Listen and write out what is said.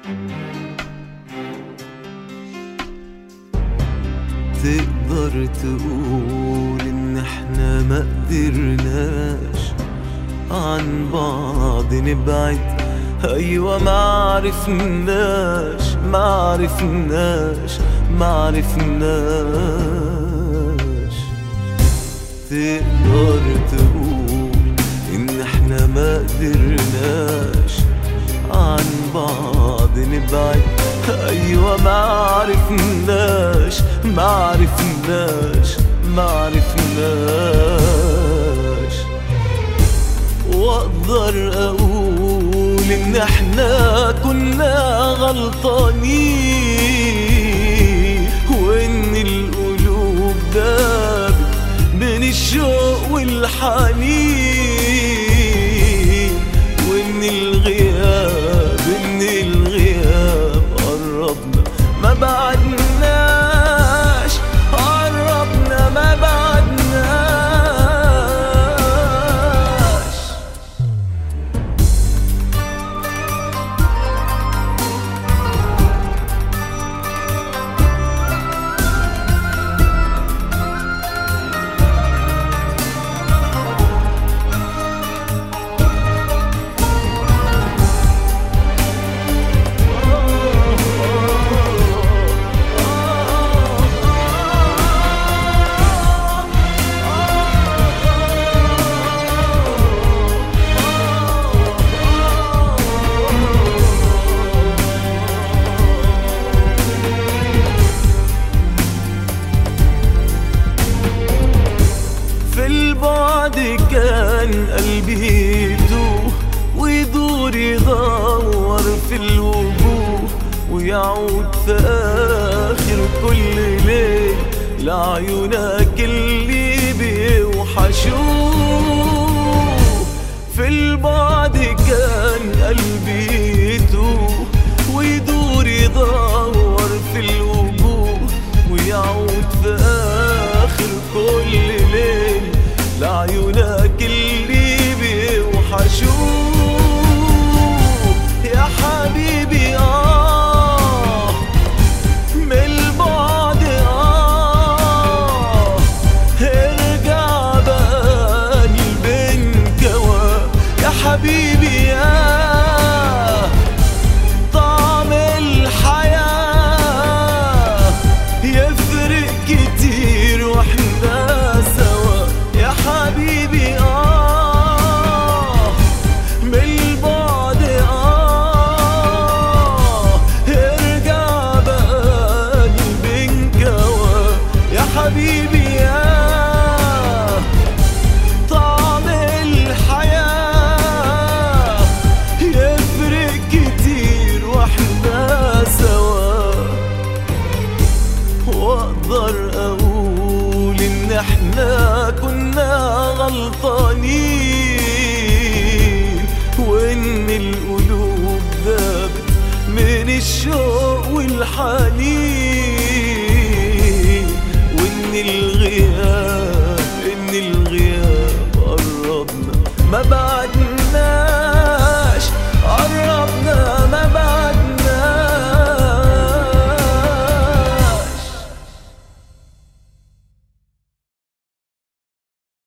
تقدر تقول ان احنا ما قدرناش عن بعض نبعد ايوه ما عرفناش ما عرفناش ما عرفناش تقدر تقول ان احنا ما قدرناش عن بعض نبعد ايوه ما عرفناش ما عرفناش ما عرفناش واقدر اقول ان احنا كنا غلطانين وان القلوب دابت من الشوق والحنين وان الغياب ان الغياب قربنا ما بعدناش قربنا ما بعدناش في البعد كان قلبي يتوه ويدور يدور في الوجوه ويعود في آخر كل ليل لعيونك اللي بيوحشوه في البعد كان قلبي يتوه ويدور يدور في الوجوه ويعود في آخر كل ليل لعيونك اللي بيوحشوه يا حبيبي آه من البعد آه ارجع بقى قلبك يا حبيبي يا طعم الحياة يفرق كتير واحنا سوا يا حبيبي آه من البعد آه ارجع بقى قلبك يا حبيبي يا طعم الحياة يفرق كتير واحنا سوا واقدر اقول ان احنا كنا غلطانين وان القلوب ذابت من الشوق والحنين وان الغياب ان الغياب قربنا ما بعد